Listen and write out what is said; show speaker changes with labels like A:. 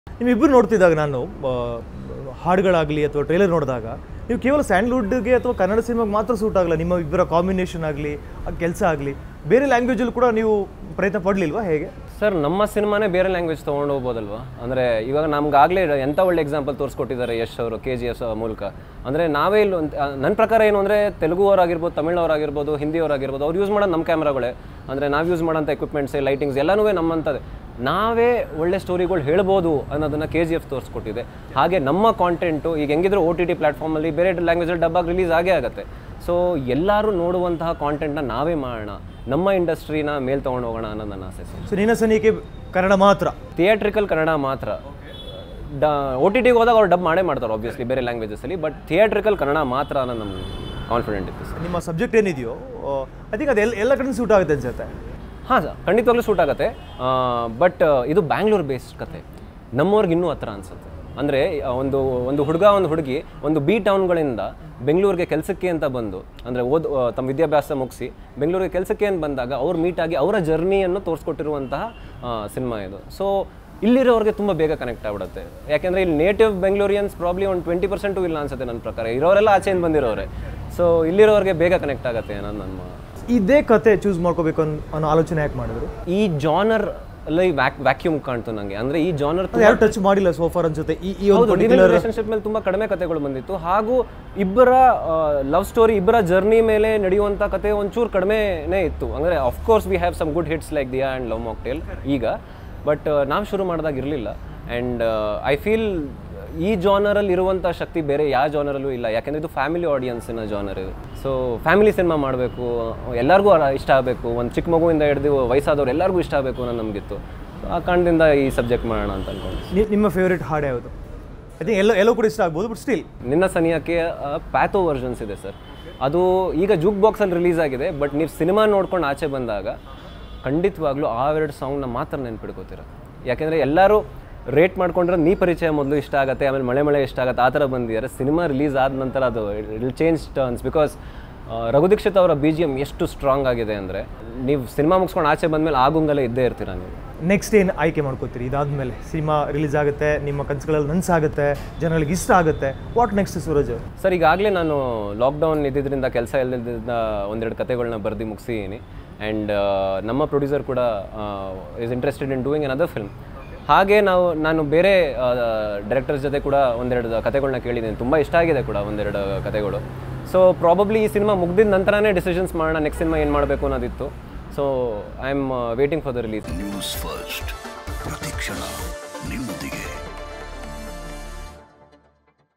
A: ನಿಮ್ಮಿಬ್ಬರು ನೋಡ್ತಿದ್ದಾಗ ನಾನು ಆ, ಹಾಡುಗಳಾಗಲಿ ಅಥವಾ ಟ್ರೈಲರ್ ನೋಡಿದಾಗ ನೀವು ಕೇವಲ ಸ್ಯಾಂಡ್ಲ್ವುಡ್ಗೆ ಅಥವಾ ಕನ್ನಡ ಸಿನಿಮಾಗೆ ಮಾತ್ರ ಸೂಟ್ ಆಗಲ್ಲ ನಿಮ್ಮ ಇಬ್ಬರ ಕಾಂಬಿನೇಷನ್ ಆಗಲಿ ಕೆಲಸ ಆಗಲಿ ಬೇರೆ ಲ್ಯಾಂಗ್ವೇಜಲ್ಲಿ ಕೂಡ ನೀವು ಪ್ರಯತ್ನ ಪಡಲಿಲ್ವಾ ಹೇಗೆ
B: ಸರ್ ನಮ್ಮ ಸಿನಿಮಾನೇ ಬೇರೆ ಲ್ಯಾಂಗ್ವೇಜ್ ತೊಗೊಂಡು ಹೋಗ್ಬೋದಲ್ವಾ ಅಂದರೆ ಇವಾಗ ನಮ್ಗಾಗಲೇ ಎಂಥ ಒಳ್ಳೆ ಎಕ್ಸಾಂಪಲ್ ತೋರಿಸ್ಕೊಟ್ಟಿದ್ದಾರೆ ಯಶ್ ಅವರು ಕೆ ಜಿ ಎಫ್ ಮೂಲಕ ಅಂದರೆ ನಾವೇ ಇಲ್ಲಿ ಒಂದು ನನ್ನ ಪ್ರಕಾರ ಏನು ಅಂದರೆ ತೆಲುಗುವರಾಗಿರ್ಬೋದು ತಮಿಳವರಾಗಿರ್ಬೋದು ಹಿಂದಿಯವರಾಗಿರ್ಬೋದು ಅವ್ರು ಯೂಸ್ ಮಾಡೋದು ನಮ್ಮ ಕ್ಯಾಮ್ರಾಗಳೇ ಅಂದರೆ ನಾವು ಯೂಸ್ ಮಾಡೋಂಥ ಎಕ್ವಿಪ್ಮೆಂಟ್ಸ್ ಲೈಟಿಂಗ್ಸ್ ಎಲ್ಲನೂ ನಮ್ಮಂಥದ್ದೇ ನಾವೇ ಒಳ್ಳೆ ಸ್ಟೋರಿಗಳು ಹೇಳ್ಬೋದು ಅನ್ನೋದನ್ನು ಕೆ ಜಿ ಎಫ್ ತೋರಿಸ್ಕೊಟ್ಟಿದೆ ಹಾಗೆ ನಮ್ಮ ಕಾಂಟೆಂಟು ಈಗ ಹೆಂಗಿದ್ರು ಓ ಟಿ ಟಿ ಪ್ಲಾಟ್ಫಾರ್ಮಲ್ಲಿ ಬೇರೆ ಲ್ಯಾಂಗ್ವೇಜಲ್ಲಿ ಡಬ್ಬಾಗಿ ರಿಲೀಸ್ ಆಗೇ ಆಗುತ್ತೆ ಸೊ ಎಲ್ಲರೂ ನೋಡುವಂತಹ ಕಾಂಟೆಂಟ್ನ ನಾವೇ ಮಾಡೋಣ ನಮ್ಮ ಇಂಡಸ್ಟ್ರಿನ ಮೇಲ್ ತೊಗೊಂಡು ಹೋಗೋಣ ಅನ್ನೋದು ನನ್ನ ಆಸೆ ಸರ್
A: ಸೊ ನಿನ್ನ ಸನಿಕೆ ಕನ್ನಡ ಮಾತ್ರ
B: ಥಿಯೇಟ್ರಿಕಲ್ ಕನ್ನಡ ಮಾತ್ರ ಡ ಓ ಟಿ ಟಿಗೆ ಹೋದಾಗ ಅವ್ರು ಡಬ್ ಮಾಡೇ ಮಾಡ್ತಾರೆ ಆಬ್ವಿಯಸ್ಲಿ ಬೇರೆ ಲ್ಯಾಂಗ್ವೇಜಸಲ್ಲಿ ಬಟ್ ಥಿಯೇಟ್ರಿಕಲ್ ಕನ್ನಡ ಮಾತ್ರ ಅನ್ನೋದು ನಮ್ಗೆ ಕಾನ್ಫಿಡೆಂಟ್ ಇತ್ತು ಸರ್
A: ನಿಮ್ಮ ಸಬ್ಜೆಕ್ಟ್ ಏನಿದೆಯೋ ಐ ಥಿಂಕ್ ಅದು ಎಲ್ಲ ಎಲ್ಲ ಕಡೆ ಸೂಟ್ ಆಗುತ್ತೆ ಅನ್ಸುತ್ತೆ
B: ಹಾಂ ಸರ್ ಖಂಡಿತವಾಗ್ಲೂ ಸೂಟ್ ಆಗುತ್ತೆ ಬಟ್ ಇದು ಬ್ಯಾಂಗ್ಳೂರ್ ಬೇಸ್ಡ್ ಕತೆ ನಮ್ಮವ್ರಿಗೆ ಇನ್ನೂ ಹತ್ರ ಅನ್ಸುತ್ತೆ ಅಂದರೆ ಒಂದು ಒಂದು ಹುಡುಗ ಒಂದು ಹುಡುಗಿ ಒಂದು ಬಿ ಟೌನ್ಗಳಿಂದ ಬೆಂಗಳೂರಿಗೆ ಕೆಲಸಕ್ಕೆ ಅಂತ ಬಂದು ಅಂದರೆ ಓದ್ ಆ, ತಮ್ಮ ವಿದ್ಯಾಭ್ಯಾಸ ಮುಗಿಸಿ ಬೆಂಗಳೂರಿಗೆ ಕೆಲಸಕ್ಕೆ ಅಂತ ಬಂದಾಗ ಅವ್ರು ಮೀಟಾಗಿ ಅವರ ಜರ್ನಿಯನ್ನು ತೋರಿಸ್ಕೊಟ್ಟಿರುವಂತಹ ಸಿನಿಮಾ ಇದು ಸೊ ಇಲ್ಲಿರೋರಿಗೆ ತುಂಬ ಬೇಗ ಕನೆಕ್ಟ್ ಆಗ್ಬಿಡುತ್ತೆ ಯಾಕೆಂದರೆ ಇಲ್ಲಿ ನೇಟಿವ್ ಬೆಂಗಳೂರಿಯನ್ಸ್ ಪ್ರಾಬ್ಲಿ ಒಂದು ಟ್ವೆಂಟಿ ಪರ್ಸೆಂಟು ಇಲ್ಲ ಅನ್ಸುತ್ತೆ ನನ್ನ ಪ್ರಕಾರ ಇರೋರೆಲ್ಲ ಆಚೆಯಿಂದ ಬಂದಿರೋರೆ ಸೊ ಇಲ್ಲಿರೋರಿಗೆ ಬೇಗ ಕನೆಕ್ಟ್ ಆಗುತ್ತೆ ಅನ್ನೋದು ನಮ್ಮ
A: ಇದೇ ಕತೆ ಚೂಸ್ ಮಾಡ್ಕೋಬೇಕು ಅನ್ನೋ ಅನ್ನೋ ಆಲೋಚನೆ ಯಾಕೆ ಮಾಡಿದ್ರು
B: ಈ ಜಾನರ್ ಅಲ್ಲಿ ವ್ಯಾಕ್ ವ್ಯಾಕ್ಯೂಮ್ ಕಾಣ್ತು ನನಗೆ ಅಂದ್ರೆ ಈ ಜಾನರ್
A: ಅದು ಯಾರು ಟಚ್ ಮಾಡಿಲ್ಲ ಸೋಫಾರ್ ಅನ್ಸುತ್ತೆ ಈ ಈ ಒಂದು ಪರ್ಟಿಕ್ಯುಲರ್
B: ರಿಲೇಶನ್ಶಿಪ್ ಮೇಲೆ ತುಂಬಾ ಕಡಿಮೆ ಕಥೆಗಳು ಬಂದಿತ್ತು ಹಾಗೂ ಇಬ್ಬರ ಲವ್ ಸ್ಟೋರಿ ಇಬ್ಬರ ಜರ್ನಿ ಮೇಲೆ ನಡೆಯುವಂಥ ಕತೆ ಒಂಚೂರು ಕಡಿಮೆನೇ ಇತ್ತು ಅಂದರೆ of course we have some good hits like Dia and love mocktail ಈಗ ಬಟ್ ನಾವು ಶುರು ಮಾಡಿದಾಗ ಇರಲಿಲ್ಲ ಆ್ಯಂಡ್ ಐ ಫೀಲ್ ಈ ಜಾನರಲ್ಲಿ ಇರುವಂಥ ಶಕ್ತಿ ಬೇರೆ ಯಾವ ಜಾನರಲ್ಲೂ ಇಲ್ಲ ಯಾಕೆಂದರೆ ಇದು ಫ್ಯಾಮಿಲಿ ಆಡಿಯನ್ಸಿನ ಜಾನರ್ ಇದು ಸೊ ಫ್ಯಾಮಿಲಿ ಸಿನಿಮಾ ಮಾಡಬೇಕು ಎಲ್ಲರಿಗೂ ಇಷ್ಟ ಆಗಬೇಕು ಒಂದು ಚಿಕ್ಕ ಮಗುವಿಂದ ಹಿಡಿದು ವಯಸ್ಸಾದವ್ರು ಎಲ್ಲರಿಗೂ ಇಷ್ಟ ಆಗಬೇಕು ಅನ್ನೋ ನಮಗಿತ್ತು ಆ ಕಾರಣದಿಂದ ಈ ಸಬ್ಜೆಕ್ಟ್ ಮಾಡೋಣ ಅಂತ ಅನ್ಕೊಂಡು
A: ನಿಮ್ಮ ಫೇವ್ರೆಟ್ ಹಾಡು ಯಾವುದು ಐ ಥಿಂಕ್ ಎಲ್ಲೋ ಎಲ್ಲೋ ಕೂಡ ಇಷ್ಟ ಆಗ್ಬೋದು ಬಟ್ ಸ್ಟಿಲ್
B: ನಿನ್ನ ಸನಿಯಕ್ಕೆ ಪ್ಯಾಥೋ ವರ್ಷನ್ಸ್ ಇದೆ ಸರ್ ಅದು ಈಗ ಜೂಕ್ ಬಾಕ್ಸಲ್ಲಿ ರಿಲೀಸ್ ಆಗಿದೆ ಬಟ್ ನೀವು ಸಿನಿಮಾ ನೋಡ್ಕೊಂಡು ಆಚೆ ಬಂದಾಗ ಖಂಡಿತವಾಗ್ಲೂ ಆ ಎರಡು ಸಾಂಗ್ನ ಮಾತ್ರ ನೆನ್ಪಿಡ್ಕೋತೀರ ಯಾಕೆಂದರೆ ಎಲ್ಲರೂ ರೇಟ್ ಮಾಡ್ಕೊಂಡ್ರೆ ನೀ ಪರಿಚಯ ಮೊದಲು ಇಷ್ಟ ಆಗುತ್ತೆ ಆಮೇಲೆ ಮಳೆ ಮಳೆ ಇಷ್ಟ ಆಗುತ್ತೆ ಆ ಥರ ಬಂದಿದ್ದಾರೆ ಸಿನಿಮಾ ರಿಲೀಸ್ ಆದ ನಂತರ ಅದು ಇಲ್ change turns because Raghu Dikshit ಅವರ ಬಿ ಜಿ ಎಮ್ ಎಷ್ಟು ಸ್ಟ್ರಾಂಗ್ ಆಗಿದೆ ಅಂದರೆ ನೀವು ಸಿನಿಮಾ ಮುಗಿಸ್ಕೊಂಡು ಆಚೆ ಬಂದಮೇಲೆ ಆಗುಂಗಲೇ ಇದ್ದೇ ಇರ್ತೀರ ನೀವು
A: ನೆಕ್ಸ್ಟ್ ಏನು ಆಯ್ಕೆ ಮಾಡ್ಕೋತೀರಿ ಇದಾದ್ಮೇಲೆ ಸಿನಿಮಾ ರಿಲೀಸ್ ಆಗುತ್ತೆ ನಿಮ್ಮ ಕನಸುಗಳಲ್ಲಿ ನನ್ಸಾಗುತ್ತೆ ಜನಗಳಿಗೆ ಇಷ್ಟ ಆಗುತ್ತೆ ವಾಟ್ ನೆಕ್ಸ್ಟ್ ಸೂರಜ್
B: ಸರ್ ಈಗಾಗಲೇ ನಾನು ಲಾಕ್ಡೌನ್ ಇದ್ದಿದ್ದರಿಂದ ಕೆಲಸ ಇಲ್ಲದಿದ್ದ ಒಂದೆರಡು ಕತೆಗಳನ್ನ ಬರೆದು ಮುಗಿಸಿದ್ದೀನಿ ಆ್ಯಂಡ್ ನಮ್ಮ ಪ್ರೊಡ್ಯೂಸರ್ ಕೂಡ is interested in doing another film ಹಾಗೆ ನಾವು ನಾನು ಬೇರೆ ಡೈರೆಕ್ಟರ್ಸ್ ಜೊತೆ ಕೂಡ ಒಂದೆರಡು ಕತೆಗಳನ್ನ ಕೇಳಿದ್ದೀನಿ ತುಂಬ ಇಷ್ಟ ಆಗಿದೆ ಕೂಡ ಒಂದೆರಡು ಕತೆಗಳು ಸೊ ಪ್ರಾಬಬ್ಲಿ ಈ ಸಿನಿಮಾ ಮುಗ್ದಿದ ನಂತರನೇ ಡಿಸಿಷನ್ಸ್ ಮಾಡೋಣ ನೆಕ್ಸ್ಟ್ ಸಿನಿಮಾ ಏನು ಮಾಡಬೇಕು ಅನ್ನೋದಿತ್ತು so I am waiting for the release
C: News First ಪ್ರತಿಕ್ಷಣ ನಿಮ್ಮೊಂದಿಗೆ